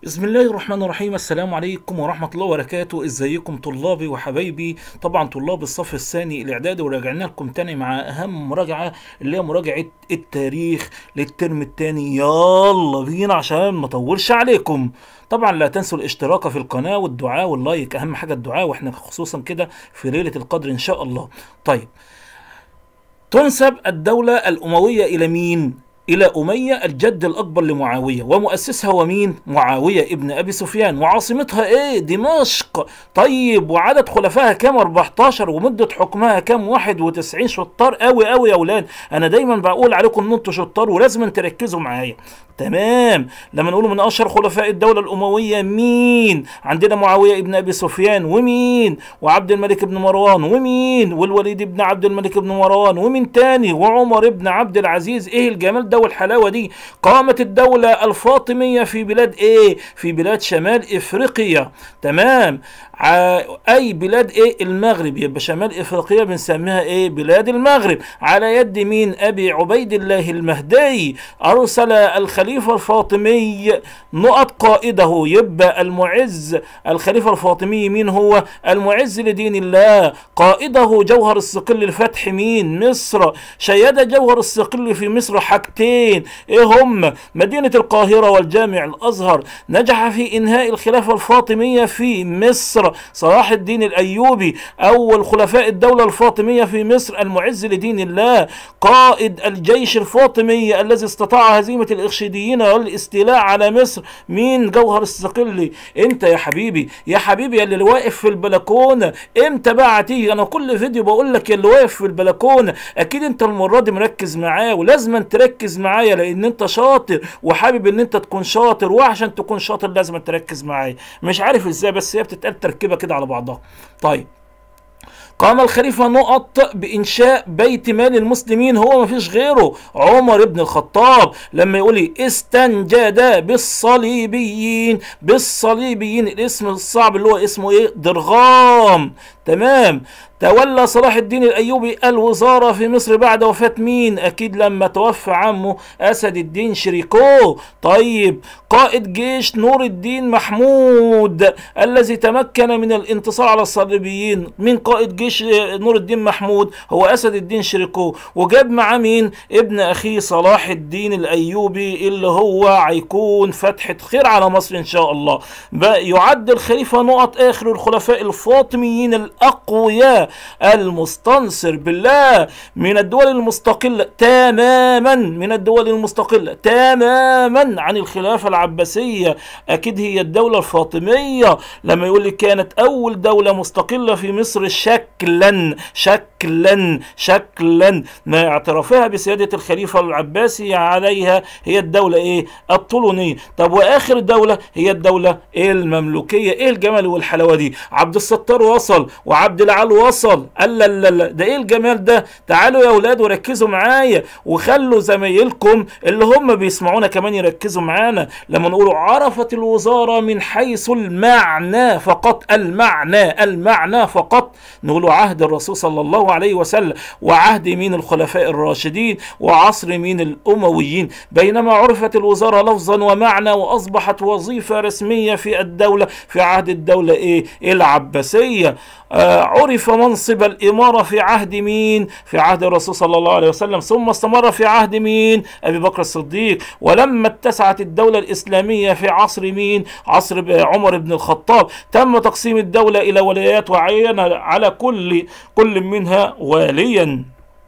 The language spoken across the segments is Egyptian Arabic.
بسم الله الرحمن الرحيم السلام عليكم ورحمة الله وبركاته ازيكم طلابي وحبايبي طبعا طلاب الصف الثاني الاعدادي وراجعنا لكم تاني مع اهم مراجعة اللي هي مراجعة التاريخ للترم التاني يلا بينا عشان ما اطولش عليكم طبعا لا تنسوا الاشتراك في القناة والدعاء واللايك اهم حاجة الدعاء واحنا خصوصا كده في ليلة القدر ان شاء الله طيب تنسب الدولة الأموية إلى مين؟ إلى أمية الجد الأكبر لمعاوية ومؤسسها ومين؟ معاوية ابن أبي سفيان وعاصمتها إيه؟ دمشق طيب وعدد خلفائها كام 14 ومدة حكمها كام 91 شطار قوي قوي يا أولاد أنا دايما بقول عليكم إن أنتوا شطار ولازم تركزوا معايا تمام لما نقول من اشهر خلفاء الدوله الامويه مين عندنا معاويه ابن ابي سفيان ومين وعبد الملك بن مروان ومين والوليد بن عبد الملك بن مروان ومين تاني وعمر بن عبد العزيز ايه الجمال ده والحلاوه دي قامت الدوله الفاطميه في بلاد ايه في بلاد شمال افريقيا تمام اي بلاد ايه المغرب يبقى شمال افريقيا بنسميها ايه بلاد المغرب على يد مين ابي عبيد الله المهدي ارسل الخليفه الفاطمي نقط قائده يبقى المعز الخليفه الفاطمي مين هو المعز لدين الله قائده جوهر الصقل لفتح مين مصر شيد جوهر الصقل في مصر حاجتين ايه هم مدينه القاهره والجامع الازهر نجح في انهاء الخلافه الفاطميه في مصر صلاح الدين الايوبي اول خلفاء الدوله الفاطميه في مصر المعز لدين الله قائد الجيش الفاطمي الذي استطاع هزيمه الاخشيديين والاستيلاء على مصر مين جوهر الصقلي انت يا حبيبي يا حبيبي اللي واقف في البلكونه امتى بقى هتيجي انا كل فيديو بقول لك اللي واقف في البلكونه اكيد انت المره دي مركز معايا ولازم تركز معايا لان انت شاطر وحابب ان انت تكون شاطر وعشان تكون شاطر لازم تركز معايا مش عارف ازاي بس هي بتتقال تركيبه كده على بعضها طيب قام الخليفة نقط بإنشاء بيت مال المسلمين هو ما فيش غيره عمر بن الخطاب لما يقول استنجد بالصليبيين بالصليبيين الاسم الصعب اللي هو اسمه ايه درغام تمام تولى صلاح الدين الايوبي الوزاره في مصر بعد وفاه مين اكيد لما توفى عمه اسد الدين شريكو طيب قائد جيش نور الدين محمود الذي تمكن من الانتصار على الصليبيين مين قائد جيش نور الدين محمود هو اسد الدين شريكو وجاب معاه مين ابن اخيه صلاح الدين الايوبي اللي هو هيكون فتحه خير على مصر ان شاء الله بقى يعد الخليفه نقط اخر الخلفاء الفاطميين الاقوياء المستنصر بالله من الدول المستقلة تماما من الدول المستقلة تماما عن الخلافة العباسية أكيد هي الدولة الفاطمية لما يقول لك كانت أول دولة مستقلة في مصر شكلا شكلا شكلا ما اعترافها بسيادة الخليفة العباسي عليها هي الدولة إيه الطولونية طب وآخر دولة هي الدولة المملوكية إيه الجمال والحلاوة دي عبد الستار وصل وعبد العال وصل قال لا لا لا ده ايه الجمال ده تعالوا يا اولاد وركزوا معايا وخلوا زمايلكم اللي هم بيسمعونا كمان يركزوا معانا لما نقولوا عرفت الوزارة من حيث المعنى فقط المعنى المعنى فقط نقولوا عهد الرسول صلى الله عليه وسلم وعهد مين الخلفاء الراشدين وعصر مين الأمويين بينما عرفت الوزارة لفظا ومعنى وأصبحت وظيفة رسمية في الدولة في عهد الدولة إيه العباسية آه عرف منصب الإمارة في عهد مين في عهد الرسول صلى الله عليه وسلم ثم استمر في عهد مين أبي بكر الصديق ولما اتسعت الدولة الإسلامية في عصر مين عصر عمر بن الخطاب تم تقسيم الدولة إلى ولايات وعين على كل كل منها واليا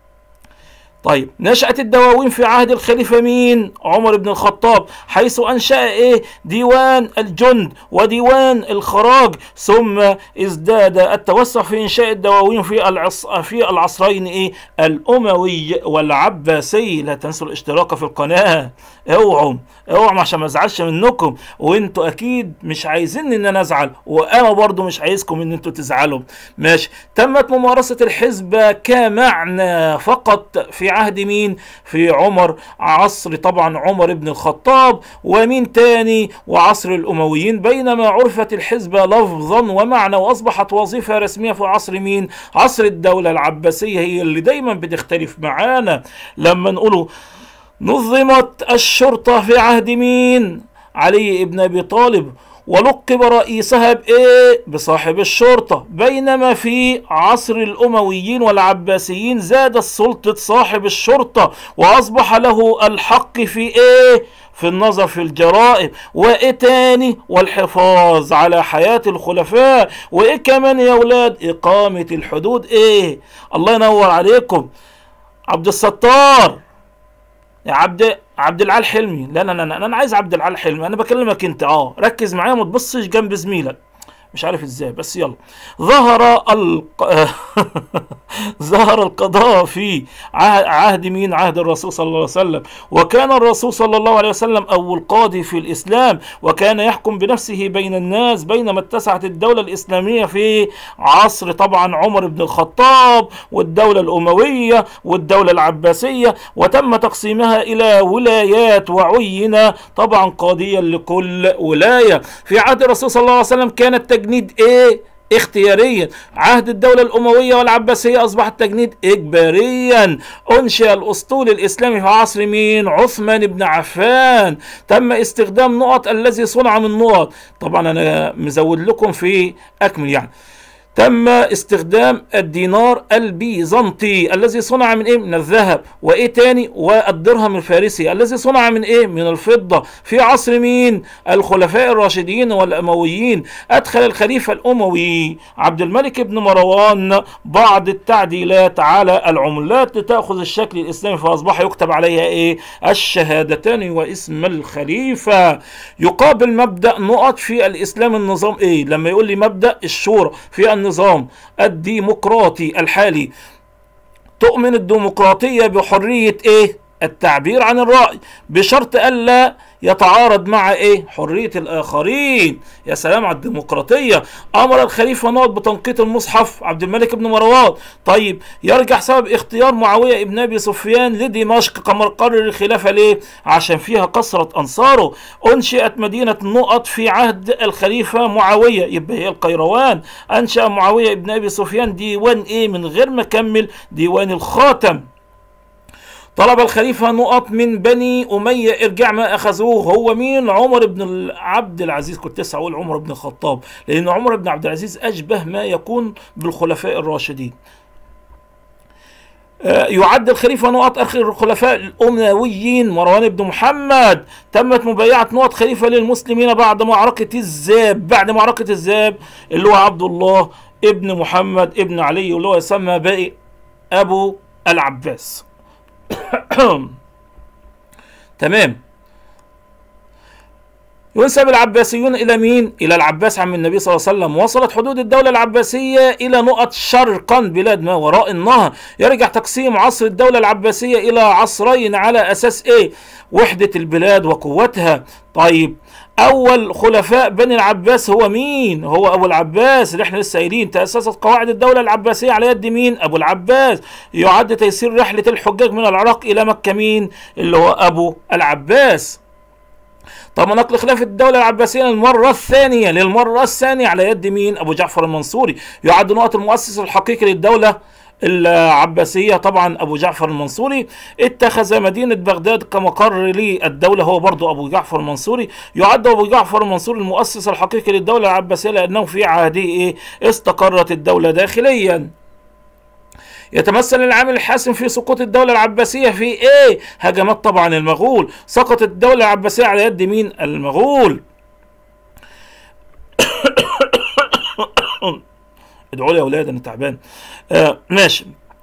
طيب نشأت الدواوين في عهد الخليفة مين؟ عمر بن الخطاب حيث أنشأ إيه؟ ديوان الجند وديوان الخراج ثم ازداد التوسع في إنشاء الدواوين في العص... في العصرين إيه؟ الأموي والعباسي لا تنسوا الاشتراك في القناة اوعوا اوعوا عشان ما ازعلش منكم وانتوا اكيد مش عايزين ان انا ازعل وانا برضو مش عايزكم ان انتوا تزعلوا ماشي تمت ممارسة الحزب كمعنى فقط في عهد مين في عمر عصر طبعا عمر بن الخطاب ومين تاني وعصر الامويين بينما عرفت الحزب لفظا ومعنى واصبحت وظيفة رسمية في عصر مين عصر الدولة العباسية هي اللي دايما بتختلف معانا لما نقوله نظمت الشرطة في عهد مين؟ علي بن ابي طالب ولقب رئيسها بايه بصاحب الشرطة بينما في عصر الامويين والعباسيين زاد سلطة صاحب الشرطة واصبح له الحق في ايه في النظر في الجرائم وايه تاني والحفاظ على حياة الخلفاء وايه كمان يا ولاد اقامة الحدود ايه الله ينور عليكم عبد الستار يا عبد عبد العال حلمي لا لا لا لا، انا عايز عبد العال حلمي انا بكلمك انت اه ركز معايا ما تبصش جنب زميلك مش عارف ازاي بس يلا ظهر الق... ظهر القضاء في عه- عهد مين عهد الرسول صلى الله عليه وسلم وكان الرسول صلى الله عليه وسلم أول قاضي في الإسلام وكان يحكم بنفسه بين الناس بينما اتسعت الدولة الإسلامية في عصر طبعا عمر بن الخطاب والدولة الأموية والدولة العباسية وتم تقسيمها إلى ولايات وعين طبعا قاضيا لكل ولاية في عهد الرسول صلى الله عليه وسلم كان التجنيد إيه اختياريا عهد الدولة الأموية والعباسية أصبح التجنيد إجباريا أنشئ الأسطول الإسلامي في عصر مين عثمان بن عفان تم استخدام نقط الذي صنع من نقط طبعا أنا مزود لكم في أكمل يعني تم استخدام الدينار البيزنطي الذي صنع من ايه من الذهب وايه تاني والدرهم الفارسي الذي صنع من ايه من الفضة في عصر مين الخلفاء الراشدين والامويين ادخل الخليفة الاموي عبد الملك بن مروان بعض التعديلات على العملات لتأخذ الشكل الاسلامي فاصبح يكتب عليها ايه الشهادتان واسم الخليفة يقابل مبدأ نقط في الاسلام النظام ايه لما يقول لي مبدأ الشورى في النظام الديمقراطي الحالي تؤمن الديمقراطية بحرية ايه التعبير عن الرأي بشرط ألا يتعارض مع ايه حرية الآخرين يا سلام على الديمقراطية أمر الخليفة ناض بتنقيط المصحف عبد الملك بن مروان طيب يرجع سبب اختيار معاوية ابن أبي سفيان لدمشق كمقر الخلافة ليه عشان فيها كثرة أنصاره أنشئت مدينة نقط في عهد الخليفة معاوية يبقى هي القيروان أنشأ معاوية ابن أبي سفيان ديوان ايه من غير ما كمل ديوان الخاتم طلب الخليفة نقط من بني أمية ارجع ما أخذوه هو مين عمر بن عبد العزيز كنت لسه أقول عمر بن الخطاب لأن عمر بن عبد العزيز أشبه ما يكون بالخلفاء الراشدين آه، يعد الخليفة نقط آخر الخلفاء الأمويين مروان بن محمد تمت مبايعة نقط خليفة للمسلمين بعد معركة الزاب بعد معركة الزاب اللي هو عبد الله ابن محمد ابن علي واللي هو يسمى باقي أبو العباس تمام ينسب العباسيون إلى مين؟ إلى العباس عم النبي صلى الله عليه وسلم وصلت حدود الدولة العباسية إلى نقط شرقا بلاد ما وراء النهر يرجع تقسيم عصر الدولة العباسية إلى عصرين على أساس إيه؟ وحدة البلاد وقوتها طيب أول خلفاء بني العباس هو مين؟ هو أبو العباس اللي احنا لسه قايلين تأسست قواعد الدولة العباسية على يد مين؟ أبو العباس يعد تيسير رحلة الحجاج من العراق إلى مكة مين؟ اللي هو أبو العباس طب نقل خلافة الدولة العباسية للمرة الثانية للمرة الثانية على يد مين؟ أبو جعفر المنصوري يعد نقط المؤسس الحقيقي للدولة العباسية طبعا أبو جعفر المنصوري اتخذ مدينة بغداد كمقر للدولة هو برضو أبو جعفر المنصوري يعد أبو جعفر المنصوري المؤسس الحقيقي للدولة العباسية لأنه في عهده إيه استقرت الدولة داخليا يتمثل العامل الحاسم في سقوط الدولة العباسية في ايه؟ هجمات طبعا المغول، سقطت الدولة العباسية على يد مين؟ المغول. ادعوا لي يا اولاد انا تعبان. آه ماشي.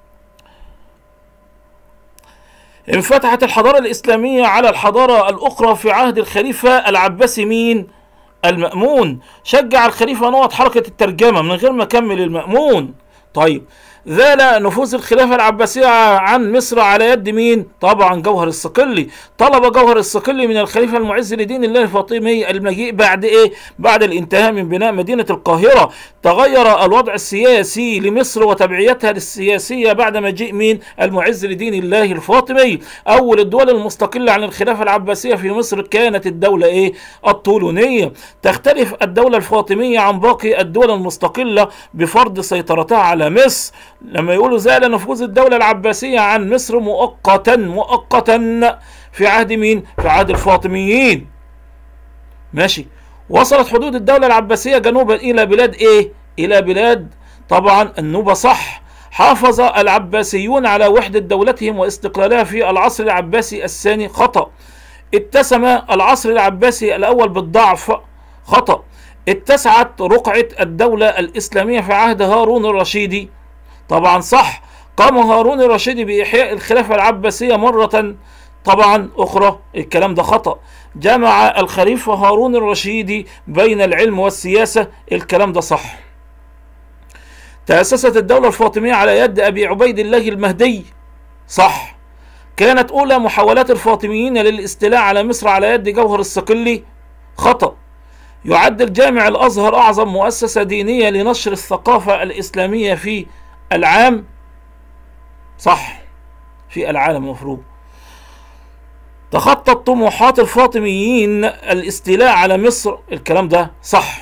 انفتحت الحضارة الإسلامية على الحضارة الأخرى في عهد الخليفة العباسي مين؟ المأمون شجع الخليفة نقط حركة الترجمة من غير ما كمل المأمون طيب ذال نفوذ الخلافة العباسية عن مصر على يد مين؟ طبعا جوهر الصقلي طلب جوهر الصقلي من الخليفة المعز لدين الله الفاطمي المجيء بعد ايه؟ بعد الانتهاء من بناء مدينة القاهرة تغير الوضع السياسي لمصر وتبعيتها للسياسية بعد مجيء مين؟ المعز لدين الله الفاطمي أول الدول المستقلة عن الخلافة العباسية في مصر كانت الدولة ايه؟ الطولونية تختلف الدولة الفاطمية عن باقي الدول المستقلة بفرض سيطرتها على مصر لما يقولوا زال نفوذ الدولة العباسية عن مصر مؤقتا مؤقتا في عهد مين؟ في عهد الفاطميين ماشي وصلت حدود الدولة العباسية جنوبا إلى بلاد إيه؟ إلى بلاد طبعا النوبة صح حافظ العباسيون على وحدة دولتهم واستقلالها في العصر العباسي الثاني خطأ اتسم العصر العباسي الأول بالضعف خطأ اتسعت رقعة الدولة الإسلامية في عهد هارون الرشيدي طبعا صح قام هارون الرشيدي بإحياء الخلافة العباسية مرة طبعا أخرى الكلام ده خطأ جمع الخليفة هارون الرشيدي بين العلم والسياسة الكلام ده صح تأسست الدولة الفاطمية على يد أبي عبيد الله المهدي صح كانت أولى محاولات الفاطميين للاستيلاء على مصر على يد جوهر الصقلي خطأ يعد الجامع الأزهر أعظم مؤسسة دينية لنشر الثقافة الإسلامية في العام صح في العالم المفروض تخطت طموحات الفاطميين الاستيلاء على مصر الكلام ده صح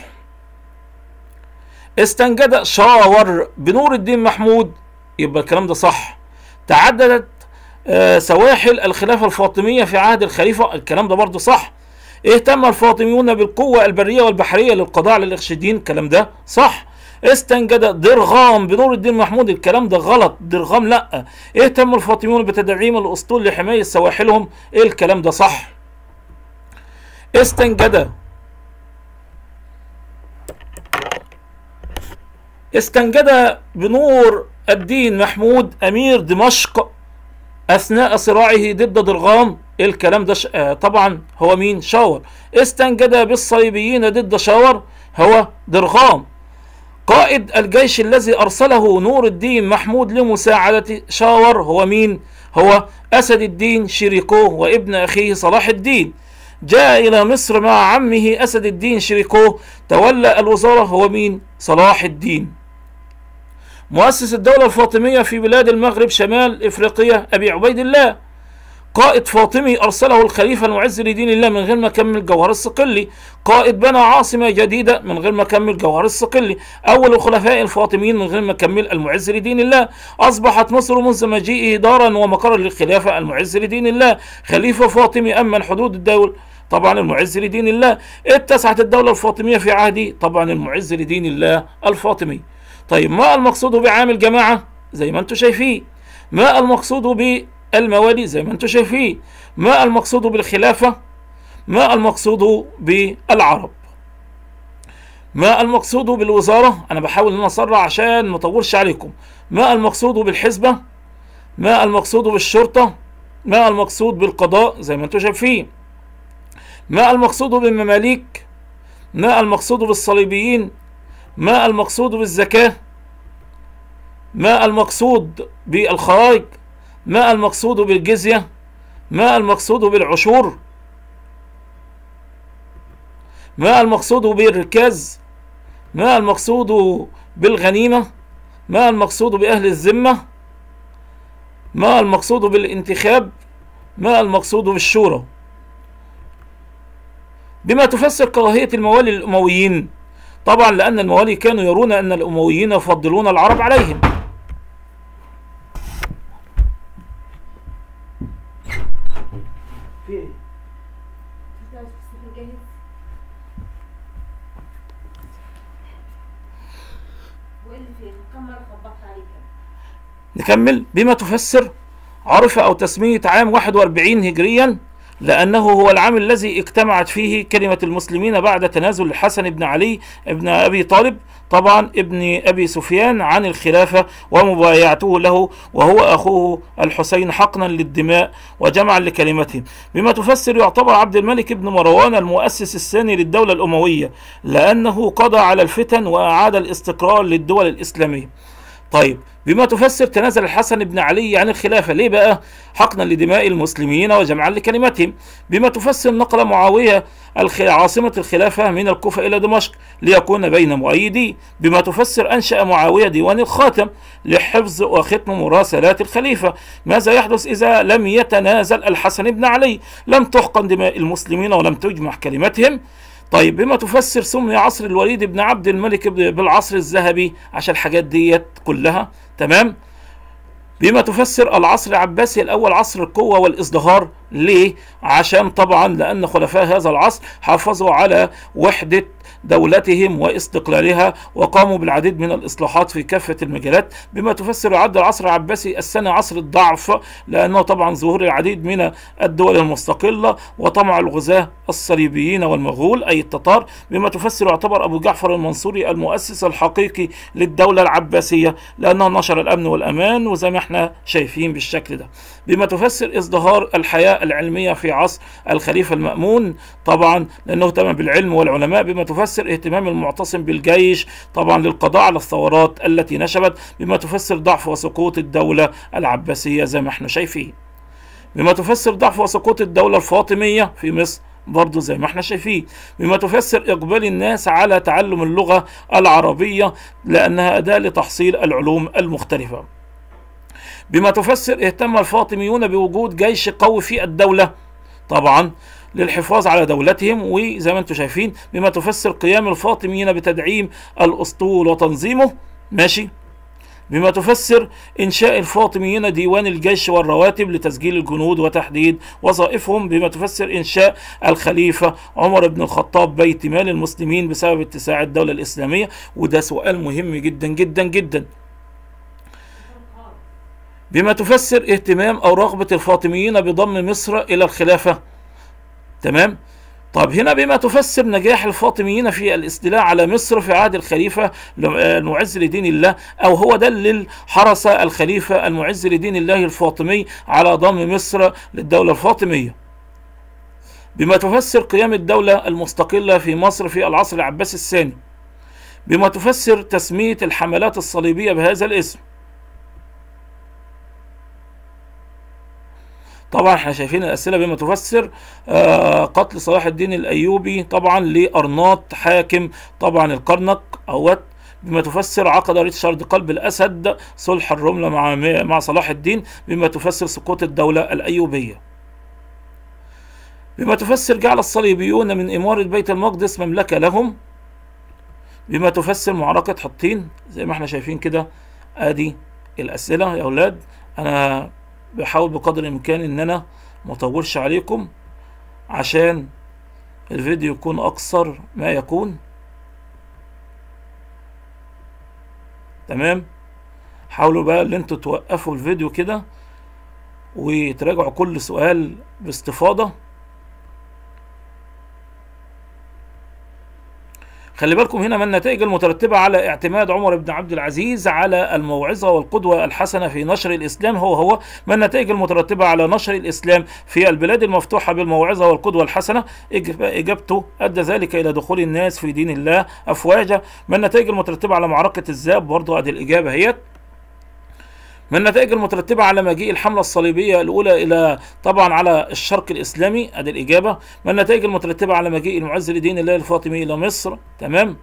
استنجد شاور بنور الدين محمود يبقى الكلام ده صح تعددت آه، سواحل الخلافة الفاطمية في عهد الخليفة الكلام ده برضه صح اهتم الفاطميون بالقوة البرية والبحرية للقضاء على الإرشاديين الكلام ده صح استنجد درغام بنور الدين محمود الكلام ده غلط درغام لا اهتم الفاطميون بتدعيم الأسطول لحماية سواحلهم الكلام ده صح استنجد استنجد بنور الدين محمود أمير دمشق أثناء صراعه ضد درغام الكلام ده ش... آه طبعا هو مين شاور استنجد بالصليبيين ضد شاور هو درغام قائد الجيش الذي أرسله نور الدين محمود لمساعدة شاور هو مين هو أسد الدين شيريكو وابن أخيه صلاح الدين جاء إلى مصر مع عمه أسد الدين شيريكو تولى الوزارة هو مين صلاح الدين مؤسس الدولة الفاطمية في بلاد المغرب شمال إفريقيا أبي عبيد الله قائد فاطمي أرسله الخليفة المعز لدين الله من غير ما كمل جوهر الصقلي قائد بنى عاصمة جديدة من غير ما كمل جوهر الصقلي أول الخلفاء الفاطميين من غير ما كمل المعز لدين الله أصبحت مصر منذ مجيئه دارا ومقرا للخلافة المعز لدين الله خليفة فاطمي أمن حدود الدولة طبعا المعز لدين الله اتسعت الدولة الفاطمية في عهده طبعا المعز لدين الله الفاطمي طيب ما المقصود بعام الجماعة زي ما انتم شايفين ما المقصود بالموالي زي ما انتم شايفين ما المقصود بالخلافة ما المقصود بالعرب ما المقصود بالوزارة أنا بحاول أن أنا أسرع عشان ما أطولش عليكم ما المقصود بالحزبة ما المقصود بالشرطة ما المقصود بالقضاء زي ما انتم شايفين ما المقصود بالمماليك ما المقصود بالصليبيين ما المقصود بالزكاة ما المقصود بالخراج ما المقصود بالجزية ما المقصود بالعشور ما المقصود بالركاز ما المقصود بالغنيمة ما المقصود بأهل الذمة ما المقصود بالانتخاب ما المقصود بالشورى بما تفسر كراهية الموالي للأمويين طبعا لأن الموالي كانوا يرون أن الأمويين يفضلون العرب عليهم في ايه؟ نكمل بما تفسر عرف أو تسمية عام 41 هجريا لأنه هو العام الذي اجتمعت فيه كلمة المسلمين بعد تنازل الحسن بن علي ابن أبي طالب طبعا ابن أبي سفيان عن الخلافة ومبايعته له وهو أخوه الحسين حقنا للدماء وجمعا لكلمتهم بما تفسر يعتبر عبد الملك بن مروان المؤسس الثاني للدولة الأموية لأنه قضى على الفتن وأعاد الاستقرار للدول الإسلامية طيب بما تفسر تنازل الحسن بن علي عن الخلافة ليه بقى حقنا لدماء المسلمين وجمعا لكلمتهم بما تفسر نقل معاوية الخ... عاصمة الخلافة من الكوفة إلى دمشق ليكون بين مؤيدي بما تفسر أنشأ معاوية ديوان الخاتم لحفظ وختم مراسلات الخليفة ماذا يحدث إذا لم يتنازل الحسن بن علي لم تحقن دماء المسلمين ولم تجمع كلمتهم طيب بما تفسر سمي عصر الوليد بن عبد الملك بالعصر الذهبي عشان الحاجات ديت كلها تمام بما تفسر العصر العباسي الأول عصر القوة والازدهار ليه عشان طبعا لان خلفاء هذا العصر حافظوا على وحده دولتهم واستقلالها وقاموا بالعديد من الإصلاحات في كافة المجالات بما تفسر يعد العصر العباسي السنة عصر الضعف لأنه طبعا ظهور العديد من الدول المستقلة وطمع الغزاة الصليبيين والمغول أي التتار بما تفسر يعتبر أبو جعفر المنصوري المؤسس الحقيقي للدولة العباسية لأنه نشر الأمن والأمان وزي ما احنا شايفين بالشكل ده بما تفسر ازدهار الحياة العلمية في عصر الخليفة المأمون طبعا لأنه اهتم بالعلم والعلماء بما تفسر اهتمام المعتصم بالجيش طبعا للقضاء على الثورات التي نشبت بما تفسر ضعف وسقوط الدولة العباسية زي ما احنا شايفين بما تفسر ضعف وسقوط الدولة الفاطمية في مصر برضه زي ما احنا شايفين بما تفسر اقبال الناس على تعلم اللغة العربية لانها اداة لتحصيل العلوم المختلفة بما تفسر اهتم الفاطميون بوجود جيش قوي في الدولة طبعا للحفاظ على دولتهم وزي ما انتم شايفين بما تفسر قيام الفاطميين بتدعيم الاسطول وتنظيمه ماشي بما تفسر إنشاء الفاطميين ديوان الجيش والرواتب لتسجيل الجنود وتحديد وظائفهم بما تفسر إنشاء الخليفة عمر بن الخطاب بيت مال المسلمين بسبب اتساع الدولة الإسلامية وده سؤال مهم جدا جدا جدا بما تفسر اهتمام أو رغبة الفاطميين بضم مصر إلى الخلافة تمام طب هنا بما تفسر نجاح الفاطميين في الاستيلاء على مصر في عهد الخليفة المعز لدين الله أو هو ده اللي حرص الخليفة المعز لدين الله الفاطمي على ضم مصر للدولة الفاطمية بما تفسر قيام الدولة المستقلة في مصر في العصر العباسي الثاني بما تفسر تسمية الحملات الصليبية بهذا الاسم طبعا احنا شايفين الاسئله بما تفسر آه قتل صلاح الدين الايوبي طبعا لارناط حاكم طبعا القرنق اوت بما تفسر عقد ريتشارد قلب الاسد صلح الرمله مع مع صلاح الدين بما تفسر سقوط الدوله الايوبيه بما تفسر جعل الصليبيون من اماره بيت المقدس مملكه لهم بما تفسر معركه حطين زي ما احنا شايفين كده ادي الاسئله يا اولاد انا بحاول بقدر الامكان ان انا ما اطولش عليكم عشان الفيديو يكون اقصر ما يكون تمام حاولوا بقى ان انتوا توقفوا الفيديو كده وتراجعوا كل سؤال باستفاضة خلي بالكم هنا ما النتائج المترتبة على اعتماد عمر بن عبد العزيز على الموعظة والقدوة الحسنة في نشر الإسلام هو هو ما النتائج المترتبة على نشر الإسلام في البلاد المفتوحة بالموعظة والقدوة الحسنة إجابته أدى ذلك إلى دخول الناس في دين الله أفواجا ما النتائج المترتبة على معركة الذئب برضو أدي الإجابة هي من النتائج المترتبة على مجيء الحملة الصليبية الأولى إلى طبعا على الشرق الإسلامي أدي الإجابة ما النتائج المترتبة على مجيء المعز لدين الله الفاطمي إلى مصر تمام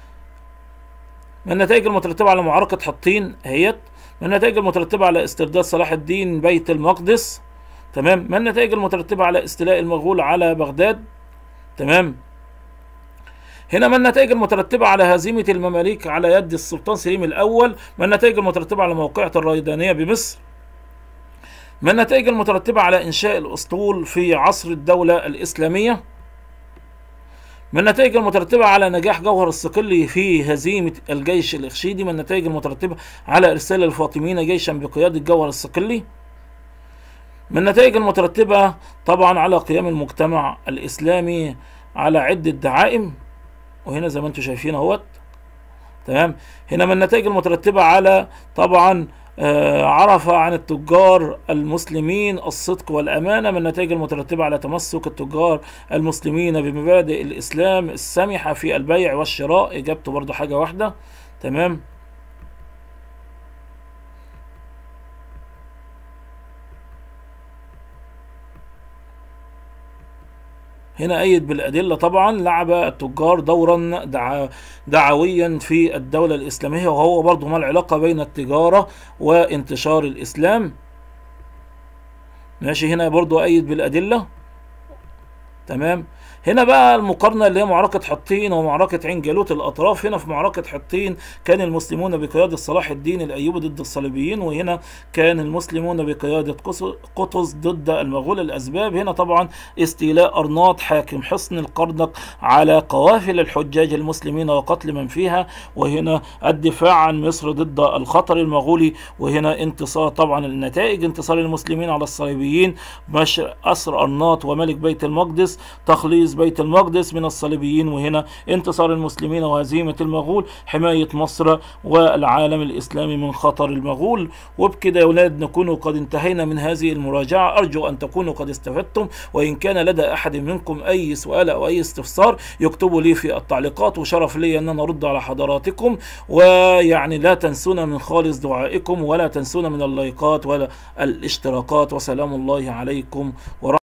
ما النتائج المترتبة على معركة حطين هيت ما النتائج المترتبة على استرداد صلاح الدين بيت المقدس تمام ما النتائج المترتبة على استيلاء المغول على بغداد تمام هنا ما النتائج المترتبة على هزيمة المماليك على يد السلطان سليم الأول ما النتائج المترتبة على موقعة الريدانية بمصر ما النتائج المترتبة على إنشاء الأسطول في عصر الدولة الإسلامية ما النتائج المترتبة على نجاح جوهر الصقلي في هزيمة الجيش الإخشيدي ما النتائج المترتبة على إرسال الفاطميين جيشا بقيادة جوهر الصقلي من النتائج المترتبة طبعا على قيام المجتمع الإسلامي على عدة دعائم وهنا زي ما انتم شايفين اهوت تمام هنا من النتائج المترتبة على طبعا آه عرف عن التجار المسلمين الصدق والأمانة من النتائج المترتبة على تمسك التجار المسلمين بمبادئ الإسلام السامحة في البيع والشراء إجابته برضو حاجة واحدة تمام هنا أيد بالأدلة طبعا لعب التجار دورا دعا دعويا في الدولة الإسلامية وهو برضو ما العلاقة بين التجارة وانتشار الإسلام ماشي هنا برضو أيد بالأدلة تمام هنا بقى المقارنة اللي هي معركة حطين ومعركة عين جالوت الأطراف هنا في معركة حطين كان المسلمون بقيادة صلاح الدين الأيوبي ضد الصليبيين وهنا كان المسلمون بقيادة قطز ضد المغول الأسباب هنا طبعا استيلاء أرناط حاكم حصن القرنق على قوافل الحجاج المسلمين وقتل من فيها وهنا الدفاع عن مصر ضد الخطر المغولي وهنا انتصار طبعا النتائج انتصار المسلمين على الصليبيين مشر أسر أرناط وملك بيت المقدس تخليص بيت المقدس من الصليبيين وهنا انتصار المسلمين وهزيمة المغول حماية مصر والعالم الإسلامي من خطر المغول وبكده يا أولاد نكون قد انتهينا من هذه المراجعة أرجو أن تكونوا قد استفدتم وإن كان لدى أحد منكم أي سؤال أو أي استفسار يكتبوا لي في التعليقات وشرف لي أن أنا أرد على حضراتكم ويعني لا تنسونا من خالص دعائكم ولا تنسونا من اللايكات ولا الاشتراكات وسلام الله عليكم ورحمة